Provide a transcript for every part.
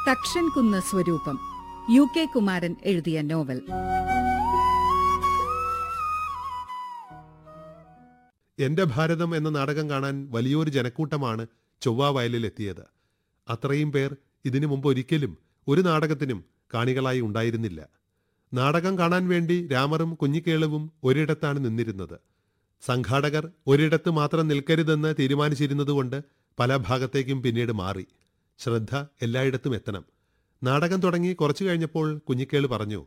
തക്ഷൻകുന്ന് സ്വരൂപം U K Kumaran എഴുതിയ novel എന്റെ ഭാരതം എന്ന നാടകം കാണാൻ വലിയൊരു ജനക്കൂട്ടമാണ് ചൊവ്വ വയലിൽ എത്തിയത് അത്രയും പേർ ഇതിനു മുമ്പ് ഒരിക്കലും ഒരു നാടകത്തിനും കാണികളായി ഉണ്ടായിരുന്നില്ല നാടകം കാണാൻ വേണ്ടി രാമറും കുഞ്ഞിക്കേളുവും ഒരിടത്താണ് നിന്നിരുന്നത് സംഘാടകർ ഒരിടത്ത് മാത്രം നിൽക്കരുതെന്ന് തീരുമാനിച്ചിരുന്നതുകൊണ്ട് പല ഭാഗത്തേക്കും പിന്നീട് മാറി ശ്രദ്ധ എല്ലായിടത്തും എത്തണം നാടകം തുടങ്ങി കുറച്ചു കഴിഞ്ഞപ്പോൾ കുഞ്ഞിക്കേള് പറഞ്ഞു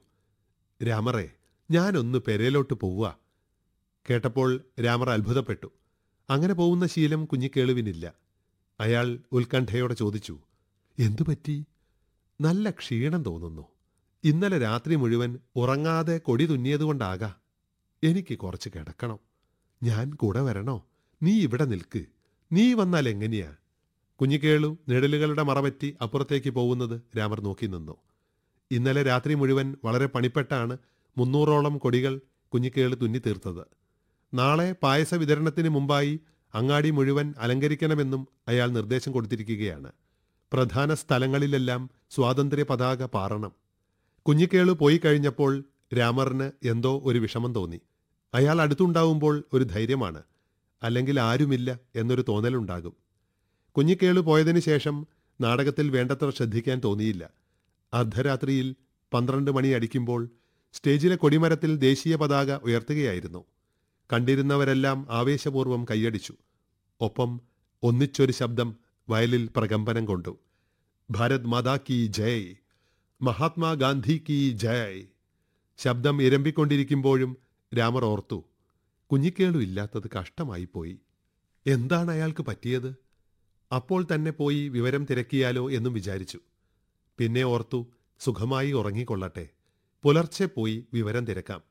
രാമറേ ഞാനൊന്ന് പെരയിലോട്ട് പോവുക കേട്ടപ്പോൾ രാമർ അത്ഭുതപ്പെട്ടു അങ്ങനെ പോകുന്ന ശീലം കുഞ്ഞിക്കേളുവിനില്ല അയാൾ ഉത്കണ്ഠയോടെ ചോദിച്ചു എന്തു പറ്റി നല്ല ക്ഷീണം തോന്നുന്നു ഇന്നലെ രാത്രി മുഴുവൻ ഉറങ്ങാതെ കൊടി തുന്നിയതുകൊണ്ടാകാ എനിക്ക് കുറച്ച് കിടക്കണം ഞാൻ കൂടെ വരണോ നീ ഇവിടെ നിൽക്ക് നീ വന്നാൽ എങ്ങനെയാ കുഞ്ഞിക്കേളു നിഴലുകളുടെ മറപറ്റി അപ്പുറത്തേക്ക് പോകുന്നത് രാമർ നോക്കി നിന്നു ഇന്നലെ രാത്രി മുഴുവൻ വളരെ പണിപ്പെട്ടാണ് മുന്നൂറോളം കൊടികൾ കുഞ്ഞിക്കേള് തുന്നിത്തീർത്തത് നാളെ പായസ വിതരണത്തിന് മുമ്പായി അങ്ങാടി മുഴുവൻ അലങ്കരിക്കണമെന്നും അയാൾ നിർദ്ദേശം കൊടുത്തിരിക്കുകയാണ് പ്രധാന സ്ഥലങ്ങളിലെല്ലാം സ്വാതന്ത്ര്യ പതാക പാറണം കുഞ്ഞിക്കേളു പോയി കഴിഞ്ഞപ്പോൾ രാമറിന് എന്തോ ഒരു വിഷമം തോന്നി അയാൾ അടുത്തുണ്ടാവുമ്പോൾ ഒരു ധൈര്യമാണ് അല്ലെങ്കിൽ ആരുമില്ല എന്നൊരു തോന്നലുണ്ടാകും കുഞ്ഞിക്കേളു പോയതിനു ശേഷം നാടകത്തിൽ വേണ്ടത്ര ശ്രദ്ധിക്കാൻ തോന്നിയില്ല അർദ്ധരാത്രിയിൽ പന്ത്രണ്ട് മണി അടിക്കുമ്പോൾ സ്റ്റേജിലെ കൊടിമരത്തിൽ ദേശീയ പതാക ഉയർത്തുകയായിരുന്നു കണ്ടിരുന്നവരെല്ലാം ആവേശപൂർവ്വം കൈയടിച്ചു ഒപ്പം ഒന്നിച്ചൊരു ശബ്ദം വയലിൽ പ്രകമ്പനം കൊണ്ടു ഭാരത് മാതാ കി ജയ് മഹാത്മാഗാന്ധി കി ജയ് ശബ്ദം ഇരമ്പിക്കൊണ്ടിരിക്കുമ്പോഴും രാമർ ഓർത്തു കുഞ്ഞിക്കേളു ഇല്ലാത്തത് കഷ്ടമായിപ്പോയി എന്താണ് അയാൾക്ക് പറ്റിയത് അപ്പോൾ തന്നെ പോയി വിവരം തിരക്കിയാലോ എന്നും വിചാരിച്ചു പിന്നെ ഓർത്തു സുഖമായി ഉറങ്ങിക്കൊള്ളട്ടെ പുലർച്ചെ പോയി വിവരം തിരക്കാം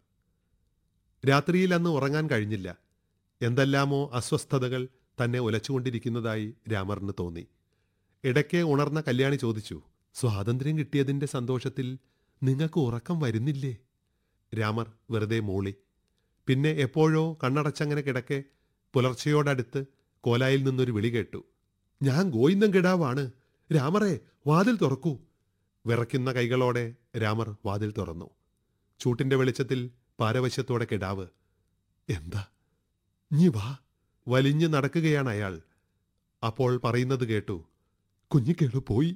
രാത്രിയിൽ അന്ന് ഉറങ്ങാൻ കഴിഞ്ഞില്ല എന്തെല്ലാമോ അസ്വസ്ഥതകൾ തന്നെ ഉലച്ചുകൊണ്ടിരിക്കുന്നതായി രാമറിന് തോന്നി ഇടയ്ക്ക് ഉണർന്ന കല്യാണി ചോദിച്ചു സ്വാതന്ത്ര്യം കിട്ടിയതിന്റെ സന്തോഷത്തിൽ നിങ്ങൾക്ക് ഉറക്കം വരുന്നില്ലേ രാമർ വെറുതെ മൂളി പിന്നെ എപ്പോഴോ കണ്ണടച്ചങ്ങനെ കിടക്കെ പുലർച്ചയോടടുത്ത് കോലായിൽ നിന്നൊരു വിളി കേട്ടു ഞാൻ ഗോയിന്ദം കിടാവാണ് രാമറെ വാതിൽ തുറക്കൂ വിറയ്ക്കുന്ന കൈകളോടെ രാമർ വാതിൽ തുറന്നു ചൂട്ടിന്റെ വെളിച്ചത്തിൽ പാരവശ്യത്തോടെ കിടാവ് എന്താ നീ വാ വലിഞ്ഞു നടക്കുകയാണ് അയാൾ അപ്പോൾ പറയുന്നത് കേട്ടു കുഞ്ഞിക്കേളു പോയി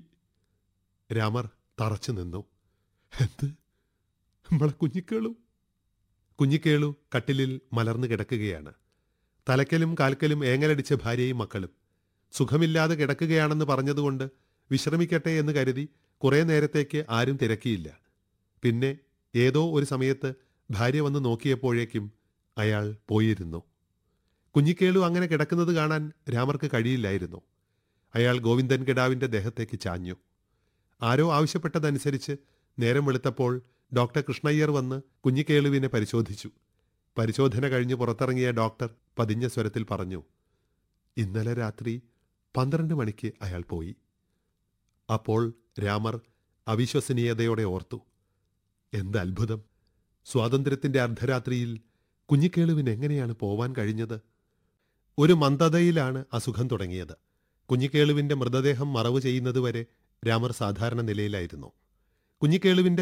രാമർ തറച്ചു നിന്നു എന്ത് നമ്മളെ കുഞ്ഞിക്കേളു കുഞ്ഞിക്കേളു കട്ടിലിൽ മലർന്നു കിടക്കുകയാണ് തലക്കലും കാൽക്കലും ഏങ്ങലടിച്ച ഭാര്യയും മക്കളും സുഖമില്ലാതെ കിടക്കുകയാണെന്ന് പറഞ്ഞതുകൊണ്ട് വിശ്രമിക്കട്ടെ എന്ന് കരുതി കുറേ നേരത്തേക്ക് ആരും തിരക്കിയില്ല പിന്നെ ഏതോ ഒരു സമയത്ത് ഭാര്യ വന്ന് നോക്കിയപ്പോഴേക്കും അയാൾ പോയിരുന്നു കുഞ്ഞിക്കേളു അങ്ങനെ കിടക്കുന്നത് കാണാൻ രാമർക്ക് കഴിയില്ലായിരുന്നു അയാൾ ഗോവിന്ദൻ കിടാവിന്റെ ദേഹത്തേക്ക് ചാഞ്ഞു ആരോ ആവശ്യപ്പെട്ടതനുസരിച്ച് നേരം വെളുത്തപ്പോൾ ഡോക്ടർ കൃഷ്ണയ്യർ വന്ന് കുഞ്ഞിക്കേളുവിനെ പരിശോധിച്ചു പരിശോധന കഴിഞ്ഞ് പുറത്തിറങ്ങിയ ഡോക്ടർ പതിഞ്ഞ സ്വരത്തിൽ പറഞ്ഞു ഇന്നലെ രാത്രി പന്ത്രണ്ട് മണിക്ക് അയാൾ പോയി അപ്പോൾ രാമർ അവിശ്വസനീയതയോടെ ഓർത്തു എന്ത് അത്ഭുതം സ്വാതന്ത്ര്യത്തിന്റെ അർദ്ധരാത്രിയിൽ കുഞ്ഞിക്കേളുവിന് എങ്ങനെയാണ് പോവാൻ കഴിഞ്ഞത് ഒരു മന്ദതയിലാണ് അസുഖം തുടങ്ങിയത് കുഞ്ഞിക്കേളുവിന്റെ മൃതദേഹം മറവ് ചെയ്യുന്നതുവരെ രാമർ സാധാരണ നിലയിലായിരുന്നു കുഞ്ഞിക്കേളുവിന്റെ